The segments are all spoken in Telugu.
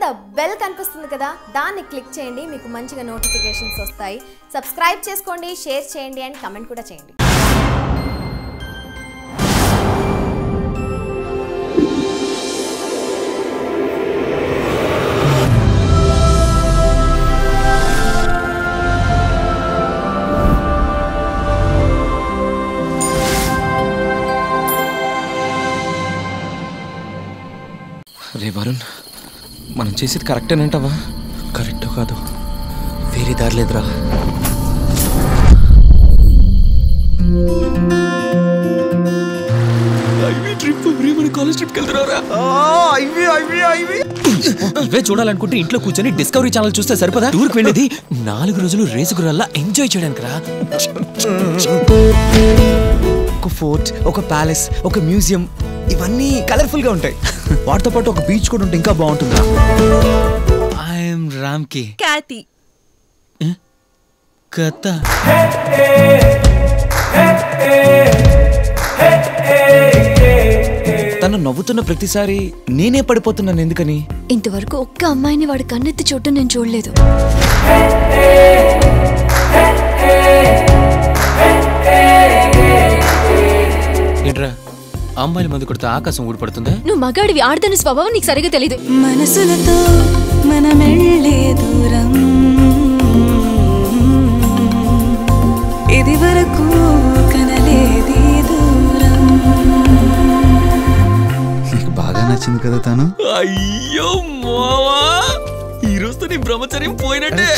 బెల్ కనిపిస్తుంది కదా దాన్ని క్లిక్ చేయండి మీకు మంచిగా నోటిఫికేషన్స్ వస్తాయి సబ్స్క్రైబ్ చేసుకోండి షేర్ చేయండి అండ్ కమెంట్ కూడా చేయండి రే వరుణ్ మనం చేసేది కరెక్టేనంటావా కరెక్టో కాదు వేరే దారి లేదురా ఇవే చూడాలనుకుంటే ఇంట్లో కూర్చొని డిస్కవరీ ఛానల్ చూస్తే సరిపదా టూర్కి వెళ్ళేది నాలుగు రోజులు రేసు గుర్రాల్లా ఎంజాయ్ చేయడానికి రా ఒక ఫోర్ట్ ఒక ప్యాలెస్ ఒక మ్యూజియం ఇవన్నీ కలర్ఫుల్ గా ఉంటాయి వాటితో పాటు ఒక బీచ్ కూడా ఉంటే ఇంకా బాగుంటుందా ఐఎమ్ రామ్ కి ఖ్యాతి కథ తను నవ్వుతున్న ప్రతిసారి నేనే పడిపోతున్నాను ఎందుకని ఇంతవరకు ఒక్క అమ్మాయిని వాడి కన్నెత్తి చూడటం నేను చూడలేదు ఏంట్రా అమ్మాయిల మందు కొడితే ఆకాశం ఊడిపడుతుందా నువ్వు మగాడివి ఆడదాని స్వభావం నీకు సరిగా తెలీదు మనసులతో మనమెళ్ళే దూరం ఇది వరకు కనలేది దూరం నీకు బాగా నచ్చింది కదా తను అయ్యో మావా ఈ రోజుతో నీ బ్రహ్మచర్యం పోయినట్టే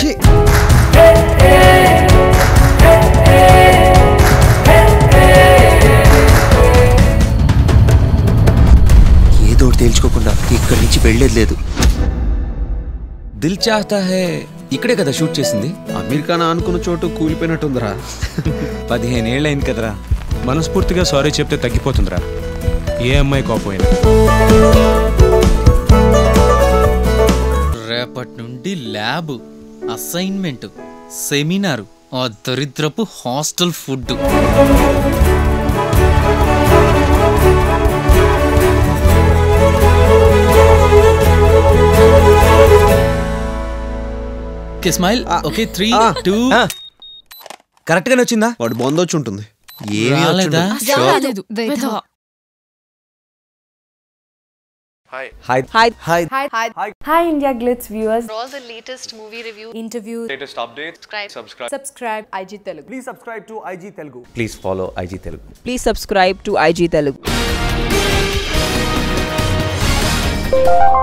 ఏదో ఒకటి తేల్చుకోకుండా ఇక్కడి నుంచి వెళ్ళేది లేదు దిల్ చాహతా హే ఇక్కడే కదా షూట్ చేసింది అమెరికా అనుకున్న చోటు కూలిపోయినట్టుందిరా పదిహేను ఏళ్ళైంది కదరా మనస్ఫూర్తిగా సారీ చెప్తే తగ్గిపోతుందిరా ఏ అమ్మాయి కోపోయినా రేపటి నుండి ల్యాబ్ అసైన్మెంట్ సెమినార్ ఆ దరిద్రపు hostel food smile okay three two correct గానే వచ్చిందా వాడు బొందొచ్చి ఉంటుంది ఏమీ రాలేదా రాలేదు hi hi hi Hi India Glitz viewers. For all the latest movie review, Interview. Latest updates. Subscribe. Subscribe. IG Telugu. Please follow IG Telugu please subscribe to IG Telugu.